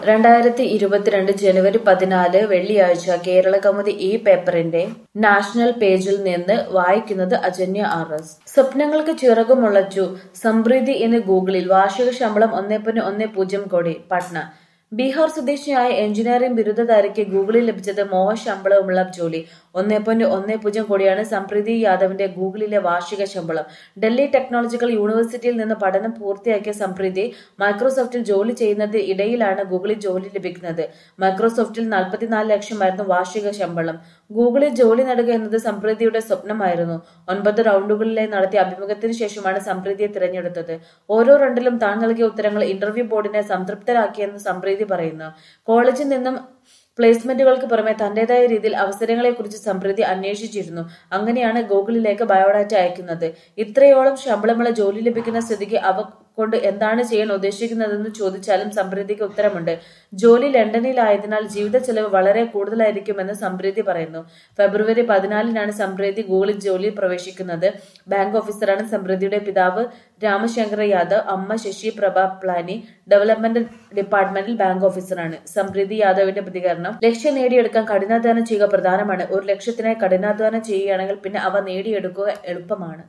രണ്ടായിരത്തി ഇരുപത്തിരണ്ട് ജനുവരി പതിനാല് വെള്ളിയാഴ്ച കേരള കൗമുദി ഈ പേപ്പറിന്റെ നാഷണൽ പേജിൽ നിന്ന് വായിക്കുന്നത് അജന്യ ആർ എസ് സ്വപ്നങ്ങൾക്ക് ചിറകുമുളച്ചു സംപ്രീതി എന്ന് ഗൂഗിളിൽ വാർഷിക ശമ്പളം ഒന്നേ പോയിന്റ് ഒന്നേ പൂജ്യം കോടി പട്ന ബീഹാർ സ്വദേശിയായ എഞ്ചിനീയറിംഗ് ബിരുദധാരിക്ക് ഗൂഗിളിൽ ലഭിച്ചത് മോഹ ശമ്പളവുമുള്ള ജോലി ഒന്നേ പോയിന്റ് ഒന്നേ പൂജ്യം കോടിയാണ് സംപ്രീതി യാദവിന്റെ ഗൂഗിളിലെ വാർഷിക ശമ്പളം ഡൽഹി ടെക്നോളജിക്കൽ യൂണിവേഴ്സിറ്റിയിൽ നിന്ന് പഠനം പൂർത്തിയാക്കിയ സംപ്രീതി മൈക്രോസോഫ്റ്റിൽ ജോലി ചെയ്യുന്നതിന് ഇടയിലാണ് ഗൂഗിളിൽ ജോലി ലഭിക്കുന്നത് മൈക്രോസോഫ്റ്റിൽ നാൽപ്പത്തിനാല് ലക്ഷമായിരുന്നു വാർഷിക ശമ്പളം ഗൂഗിളിൽ ജോലി നേടുക എന്നത് സംപ്രീതിയുടെ സ്വപ്നമായിരുന്നു ഒൻപത് റൗണ്ടുകളിലായി നടത്തിയ അഭിമുഖത്തിന് ശേഷമാണ് സംപ്രീതിയെ തിരഞ്ഞെടുത്തത് ഓരോ റൗണ്ടിലും താൻ നൽകിയ ഉത്തരങ്ങൾ ഇന്റർവ്യൂ ബോർഡിനെ സംതൃപ്തരാക്കിയെന്ന് സംപ്രീതി പറയുന്നു കോളേജിൽ നിന്നും പ്ലേസ്മെന്റുകൾക്ക് പുറമെ തന്റേതായ രീതിയിൽ അവസരങ്ങളെക്കുറിച്ച് സംപ്രീതി അന്വേഷിച്ചിരുന്നു അങ്ങനെയാണ് ഗൂഗിളിലേക്ക് ബയോഡാറ്റ അയക്കുന്നത് ഇത്രയോളം ശമ്പളമുള്ള ജോലി ലഭിക്കുന്ന സ്ഥിതിക്ക് അവ കൊണ്ട് എന്താണ് ചെയ്യാൻ ഉദ്ദേശിക്കുന്നതെന്ന് ചോദിച്ചാലും സംപ്രീതിക്ക് ഉത്തരമുണ്ട് ജോലി ലണ്ടനിലായതിനാൽ ജീവിത ചെലവ് വളരെ കൂടുതലായിരിക്കുമെന്ന് സംപ്രീതി പറയുന്നു ഫെബ്രുവരി പതിനാലിനാണ് സംപ്രീതി ഗൂഗിളിൽ ജോലിയിൽ പ്രവേശിക്കുന്നത് ബാങ്ക് ഓഫീസറാണ് സംപ്രീതിയുടെ പിതാവ് രാമശങ്കർ യാദവ് അമ്മ ശശി പ്രഭ പ്ലാനി ഡെവലപ്മെന്റ് ഡിപ്പാർട്ട്മെന്റിൽ ബാങ്ക് ഓഫീസറാണ് സംപ്രീതി യാദവിന്റെ പ്രതികരണം ലക്ഷ്യം നേടിയെടുക്കാൻ കഠിനാധ്വാനം ചെയ്യുക പ്രധാനമാണ് ഒരു ലക്ഷ്യത്തിനായി കഠിനാധ്വാനം ചെയ്യുകയാണെങ്കിൽ പിന്നെ അവ നേടിയെടുക്കുക എളുപ്പമാണ്